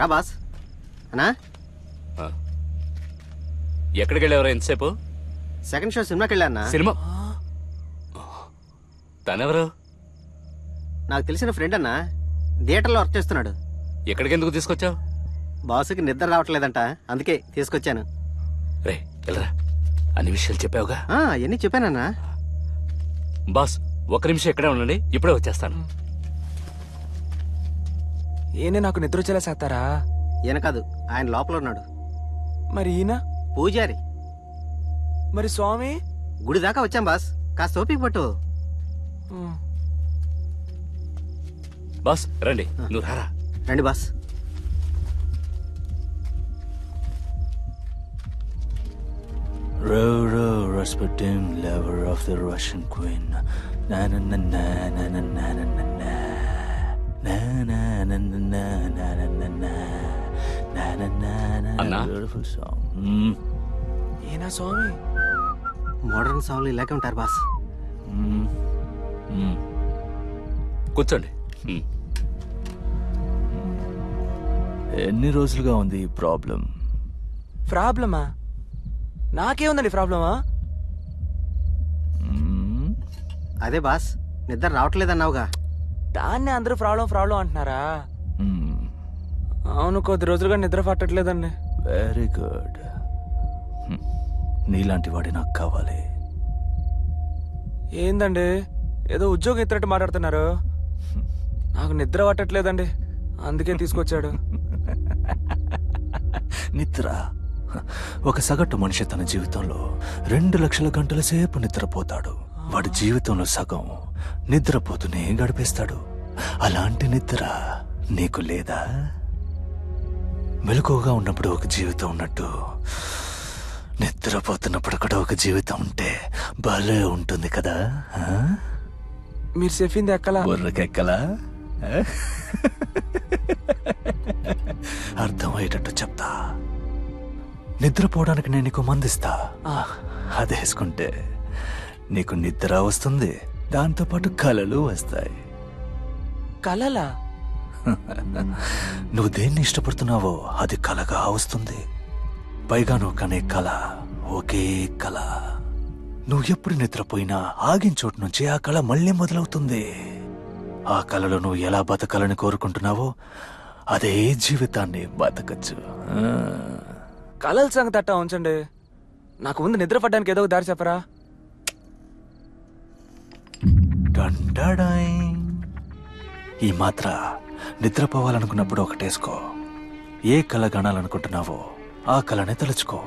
రా బాస్ అన్నా ఎక్కడికి వెళ్ళేవరా ఎంతసేపు సెకండ్ షో సినిమాకి వెళ్ళా అన్నా సినిమా తనెవరు నాకు తెలిసిన ఫ్రెండ్ అన్నా థియేటర్లో వర్క్ చేస్తున్నాడు ఎక్కడికి ఎందుకు తీసుకొచ్చావు బాసుకి నిద్ర రావట్లేదంట అందుకే తీసుకొచ్చాను రే వెళ్ళరా అన్ని విషయాలు చెప్పావుగా ఆ, అవన్నీ చెప్పానన్నా బాస్ ఒక నిమిషం ఇక్కడే ఉండండి ఇప్పుడే వచ్చేస్తాను ఈయన నాకు నిద్ర వచ్చేలా చేస్తారా ఈయన కాదు ఆయన లోపల ఉన్నాడు మరి ఈయన పూజారి మరి స్వామి గుడి దాకా వచ్చాం బాస్ కాస్త ఓపిక పట్టు బాస్ రండి నువ్వు రారా రండి boss Row, row, Rasputin, lover of the Russian queen. Na na na na na na na na na na. Na na na na na na na na na. Na na na na. అన్నా? Beautiful song. Mm, ఈయన స్వామి modern సాంగ్లు ఇలాగే ఉంటారు boss mm, mm. కూర్చోండి ఉమ్. ఎన్ని రోజులుగా ఉంది ఈ ప్రాబ్లం ప్రాబ్లమా నాకేముందండి ప్రాబ్లమా Mm, అదే బాస్ నిద్ర రావట్లేదన్నావుగా దాన్ని అందరూ ప్రాబ్లం ప్రాబ్లం అంటున్నారా mm. అవును కొద్ది రోజులుగా నిద్ర పట్టట్లేదండి వెరీ గుడ్ నీలాంటి వాడి నాకు కావాలి ఏందండి ఏదో ఉద్యోగం ఎత్తినట్టు మాట్లాడుతున్నారు నాకు నిద్ర పట్టట్లేదండి అందుకే తీసుకొచ్చాడు నిద్ర ఒక సగటు మనిషి తన జీవితంలో రెండు లక్షల గంటల సేపు నిద్రపోతాడు వాడి జీవితంలో సగం నిద్రపోతూనే గడిపేస్తాడు అలాంటి నిద్ర నీకు లేదా మెలకువగా ఉన్నప్పుడు ఒక జీవితం ఉన్నట్టు నిద్రపోతున్నప్పుడు కూడా ఒక జీవితం ఉంటే భలే ఉంటుంది కదా ఆ? మీరు చెప్పింది ఎక్కలా బుర్రకెక్కలా ఆ? అర్థమయ్యేటట్టు చెప్తా నిద్రపోవడానికి నేను నీకు మందిస్తా అదేసుకుంటే నీకు నిద్ర వస్తుంది దాంతోపాటు కలలు వస్తాయి కలలా నువ్వు దేన్ని ఇష్టపడుతున్నావో అది కలగా వస్తుంది పైగా నువ్వు కనే కళ ఒకే కళ నువ్వు ఎప్పుడు నిద్రపోయినా ఆగిన చోటు నుంచి ఆ కళ మళ్ళీ మొదలవుతుంది ఆ కళలో నువ్వు ఎలా బతకాలని కోరుకుంటున్నావో అదే జీవితాన్ని బతకచ్చు ఆ. కలల సంగతి అట్టా ఉంచండి నాకు ముందు నిద్ర పడ్డానికి ఏదో ఒక దారి చెప్పరా డండడాయ్. ఈ మాత్ర నిద్రపోవాలనుకున్నప్పుడు ఒకటేసుకో ఏ కళ గణాలనుకుంటున్నావో ఆ కళనే తలుచుకో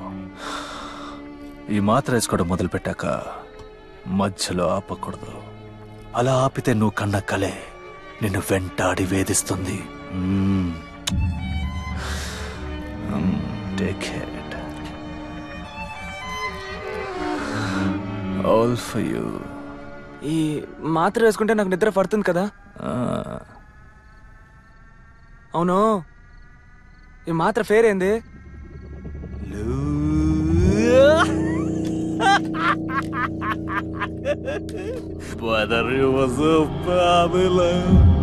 ఈ మాత్ర వేసుకోవడం మొదలుపెట్టాక మధ్యలో ఆపకూడదు అలా ఆపితే నువ్వు కన్న కలే నిన్ను వెంటాడి వేధిస్తుంది మ్మ్. మ్మ్, take it. All for you. ఈ మాత్ర వేసుకుంటే నాకు నిద్ర పడుతుంది కదా ఆ, అవును ఈ మాత్ర ఫేర్ ఏంది Brother, what's up, Pamela?